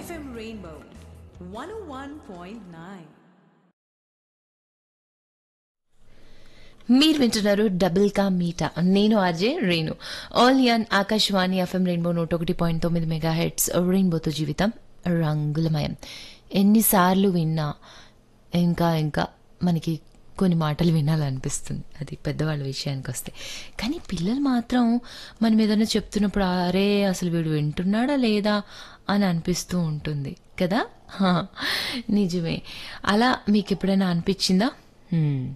FM Rainbow 101.9. మీరు వింటున్నారు double ka meetha నేను ఆర్జే రేణు ఆల్ యన్ ఆకాశవాణి ఎఫ్ఎం రెయిన్బో నూట ఒకటి పాయింట్ తొమ్మిది మెగా హెడ్స్ రెయిన్బోతో జీవితం రంగులమయం ఎన్నిసార్లు విన్నా ఇంకా ఇంకా మనకి కొన్ని మాటలు వినాలనిపిస్తుంది అది పెద్దవాళ్ళ విషయానికి వస్తే కానీ పిల్లలు మాత్రం మనం ఏదైనా చెప్తున్నప్పుడు అరే అసలు వీడు వింటున్నాడా లేదా అని అనిపిస్తూ ఉంటుంది కదా హా, నిజమే అలా మీకు ఎప్పుడైనా అనిపించిందా హ్మ్.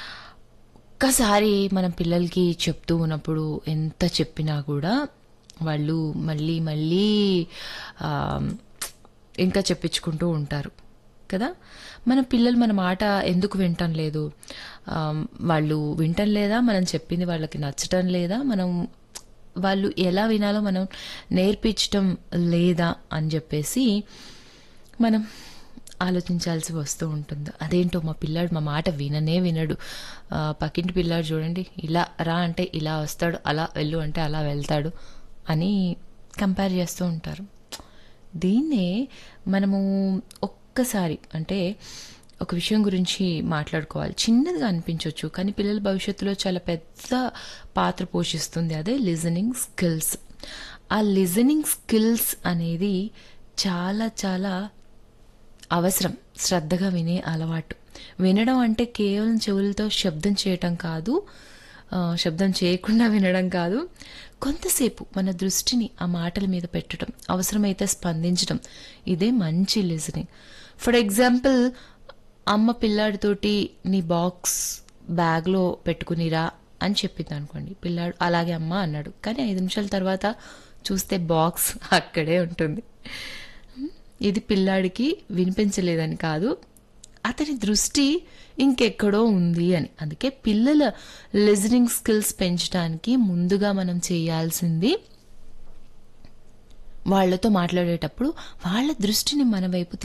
ఒక్కసారి మనం పిల్లలకి చెప్తూ ఉన్నప్పుడు ఎంత చెప్పినా కూడా వాళ్ళు మళ్ళీ మళ్ళీ ఆ, ఇంకా చెప్పించుకుంటూ ఉంటారు కదా మన పిల్లలు మన మాట ఎందుకు వింటం లేదు ఆ, వాళ్ళు వింటం లేదా మనం చెప్పింది వాళ్ళకి నచ్చటం లేదా మనం వాళ్ళు ఎలా వినాలో మనం నేర్పించటం లేదా అని చెప్పేసి మనం ఆలోచించాల్సి వస్తూ ఉంటుంది అదేంటో మా పిల్లాడు మా మాట విననే వినడు ఆ, పక్కింటి పిల్లాడు చూడండి ఇలా రా అంటే ఇలా వస్తాడు అలా వెళ్ళు అంటే అలా వెళ్తాడు అని కంపేర్ చేస్తూ ఉంటారు దీన్నే మనము ఒక్కసారి అంటే ఒక విషయం గురించి మాట్లాడుకోవాలి చిన్నదిగా అనిపించవచ్చు కానీ పిల్లల భవిష్యత్తులో చాలా పెద్ద పాత్ర పోషిస్తుంది అదే లిజనింగ్ స్కిల్స్ ఆ లిజనింగ్ స్కిల్స్ అనేది చాలా చాలా అవసరం శ్రద్ధగా వినే అలవాటు వినడం అంటే కేవలం చెవులతో శబ్దం చేయటం కాదు ఆ, శబ్దం చేయకుండా వినడం కాదు కొంతసేపు మన దృష్టిని ఆ మాటల మీద పెట్టడం అవసరమైతే స్పందించడం ఇదే మంచి లిజనింగ్ ఫర్ ఎగ్జాంపుల్ అమ్మ పిల్లాడితోటి నీ బాక్స్ బ్యాగ్లో పెట్టుకునిరా అని చెప్పింది అనుకోండి పిల్లాడు అలాగే అమ్మ అన్నాడు కానీ ఐదు నిమిషాల తర్వాత చూస్తే బాక్స్ అక్కడే ఉంటుంది ఇది పిల్లాడికి వినిపించలేదని కాదు అతని దృష్టి ఇంకెక్కడో ఉంది అని అందుకే పిల్లల లిజనింగ్ స్కిల్స్ పెంచడానికి ముందుగా మనం చేయాల్సింది వాళ్ళతో మాట్లాడేటప్పుడు వాళ్ళ దృష్టిని మన వైపు